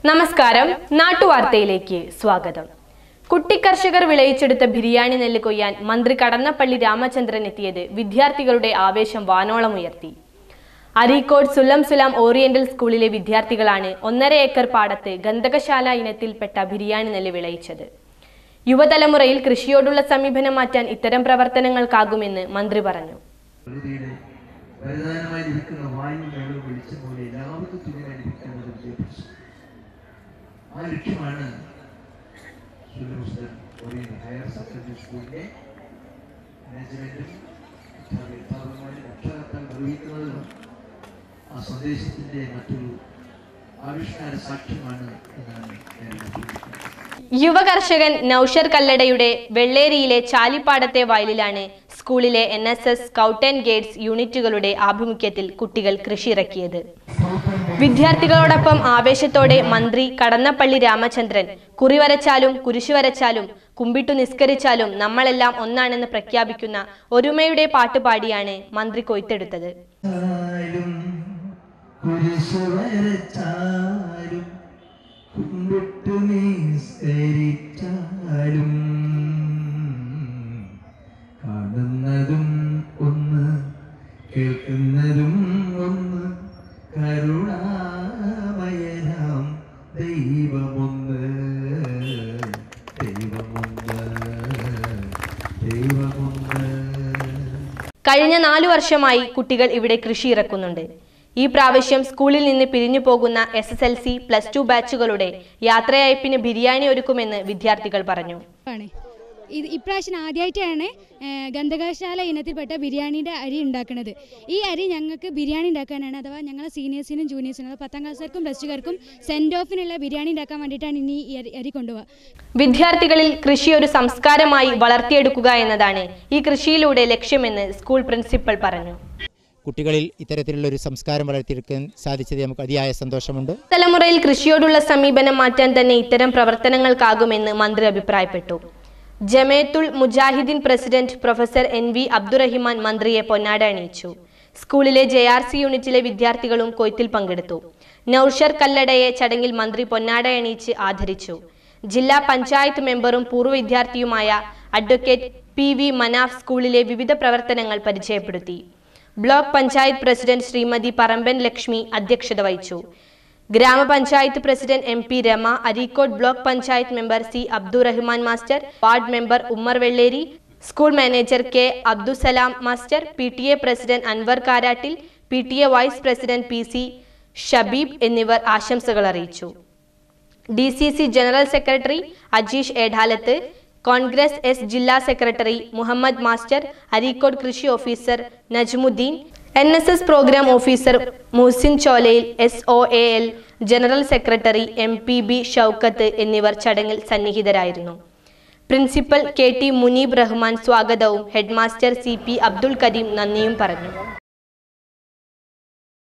നമസ്കാരം നാട്ടുവാർത്തയിലേക്ക് സ്വാഗതം കുട്ടിക്കർഷകർ വിളയിച്ചെടുത്ത ബിരിയാണി നെല്ല് കൊയ്യാൻ മന്ത്രി കടന്നപ്പള്ളി രാമചന്ദ്രൻ എത്തിയത് വിദ്യാർത്ഥികളുടെ ആവേശം വാനോളമുയർത്തി അരീക്കോട് സുലം സുലാം ഓറിയന്റൽ സ്കൂളിലെ വിദ്യാർത്ഥികളാണ് ഒന്നര ഏക്കർ പാടത്ത് ഗന്ധകശാല ഇനത്തിൽപ്പെട്ട ബിരിയാണി നെല്ല് വിളയിച്ചത് യുവതലമുറയിൽ കൃഷിയോടുള്ള സമീപനം മാറ്റാൻ ഇത്തരം പ്രവർത്തനങ്ങൾക്കാകുമെന്ന് മന്ത്രി പറഞ്ഞു പ്രകൃതിയുടെ വരദാനമായി ലഭിക്കുന്ന വായു വെള്ളം വെളിച്ചം പോലെ എല്ലാവർക്കും തുല്യമായി ലഭിക്കുന്നത് വിദ്യാഭ്യാസം ആ ലക്ഷ്യമാണ് സുലഭസ്ഥൻ ഓറിയന്റ് ഹയർ സെക്കൻഡറി സ്കൂളിന്റെ മാനേജ്മെന്റും അധ്യാപകന്മാരും രക്ഷകർത്താൻ നിർവഹിക്കുന്നതും ആ സന്ദേശത്തിന്റെ മറ്റൊരു ആവിഷ്കാര സാക്ഷ്യമാണ് എന്നാണ് ഞാൻ മനസ്സിലാക്കുന്നത് യുവ കർഷകൻ നൌഷർ കല്ലടയുടെ വെള്ളേരിയിലെ ചാലിപ്പാടത്തെ വയലിലാണ് സ്കൂളിലെ N S S scout and guides യൂണിറ്റുകളുടെ ആഭിമുഖ്യത്തിൽ കുട്ടികൾ കൃഷിയിറക്കിയത് വിദ്യാർത്ഥികളോടൊപ്പം ആവേശത്തോടെ മന്ത്രി കടന്നപ്പള്ളി രാമചന്ദ്രൻ കുറി വരച്ചാലും കുരിശു വരച്ചാലും കുമ്പിട്ടു നിസ്കരിച്ചാലും നമ്മളെല്ലാം ഒന്നാണെന്ന് പ്രഖ്യാപിക്കുന്ന ഒരുമയുടെ പാട്ടുപാടിയാണ് മന്ത്രി കൊയ്ത്തെടുത്തത് ാലും കുരിശു വരച്ചാലും കുമ്പിട്ടു നിസ്കരിച്ചാലും കാണുന്നതും ഒന്ന് കേൾക്കുന്നതും ഒന്ന് കരുണാമയനാം ദൈവമൊന്ന് ദൈവമൊന്ന് ദൈവമൊന്ന് കഴിഞ്ഞ നാലു വർഷമായി കുട്ടികൾ ഇവിടെ കൃഷി ഇറക്കുന്നുണ്ട് ഈ പ്രാവശ്യം സ്കൂളിൽ നിന്ന് പിരിഞ്ഞു പോകുന്ന S S L C plus two ബാച്ചുകളുടെ യാത്രയയപ്പിന് ബിരിയാണി ഒരുക്കുമെന്ന് വിദ്യാർത്ഥികൾ പറഞ്ഞു ആണ് ഇത് ഇപ്രാവശ്യം ആദ്യമായിട്ടാണ് ഏഹ്, ഗന്ധകശാല ഇനത്തിൽപ്പെട്ട ബിരിയാണിയുടെ അരി ഉണ്ടാക്കുന്നത് ഈ അരി ഞങ്ങൾക്ക് ബിരിയാണി ഉണ്ടാക്കാനാണ് അഥവാ ഞങ്ങളെ സീനിയേഴ്സിനും ജൂനിയേഴ്സിനും അഥവാ പത്താം ക്ലാസ്സുകാർക്കും പ്ലസ് ടുകാർക്കും സെൻഡ് ഓഫിനുള്ള ബിരിയാണി ഉണ്ടാക്കാൻ വേണ്ടിയിട്ടാണ് ഇനി ഈ അരി- അരി കൊണ്ടുപോകുക വിദ്യാർത്ഥികളിൽ കൃഷി ഒരു സംസ്കാരമായി വളർത്തിയെടുക്കുക എന്നതാണ് ഈ കൃഷിയിലൂടെ ലക്ഷ്യമെന്ന് സ്കൂൾ പ്രിൻസിപ്പൽ പറഞ്ഞു കുട്ടികളിൽ ഇത്തരത്തിലുള്ള ഒരു സംസ്കാരം വളർത്തിയെടുക്കാൻ സാധിച്ചത് നമുക്ക് അതിയായ സന്തോഷമുണ്ട് തലമുറയിൽ കൃഷിയോടുള്ള സമീപനം മാറ്റാൻ തന്നെ ഇത്തരം പ്രവർത്തനങ്ങൾക്കാകുമെന്ന് മന്ത്രി അഭിപ്രായപ്പെട്ടു Jamiathul Mujahideen president professor N V Abdurahiman മന്ത്രിയെ പൊന്നാട അണിയിച്ചു സ്കൂളിലെ ജെ ആർ സി യൂണിറ്റിലെ വിദ്യാർത്ഥികളും കൊയ്ത്തിൽ പങ്കെടുത്തു നൌഷർ കല്ലടയെ ചടങ്ങിൽ മന്ത്രി പൊന്നാട അണിയിച്ച് ആദരിച്ചു ജില്ലാ പഞ്ചായത്ത് മെമ്പറും പൂർവ്വ വിദ്യാർത്ഥിയുമായ അഡ്വക്കേറ്റ് പി വി മനാഫ് സ്കൂളിലെ വിവിധ പ്രവർത്തനങ്ങൾ പരിചയപ്പെടുത്തി ബ്ലോക്ക് പഞ്ചായത്ത് പ്രസിഡന്റ് ശ്രീമതി പറമ്പൻ ലക്ഷ്മി അധ്യക്ഷത വഹിച്ചു gramapanchayat president M P Rama Areekode block panchayat member C Abdurahman master ward member Ummer Velleri school manager K Abdussalam master P T A president Anwar Karattil P T A vice president P C Shabeeb എന്നിവർ ആശംസകൾ അറിയിച്ചു D C C general secretary Ajeesh Edalath Congress S ജില്ലാ secretary Muhammad master Areekode കൃഷി officer Najmudheen N S S programme officer Muhsin Cholayil S O A L general secretary M P B Shoukath എന്നിവർ ചടങ്ങിൽ സന്നിഹിതരായിരുന്നു principal K T Muneeb Rahman സ്വാഗതവും headmaster C P Abdul Kareem നന്ദിയും പറഞ്ഞു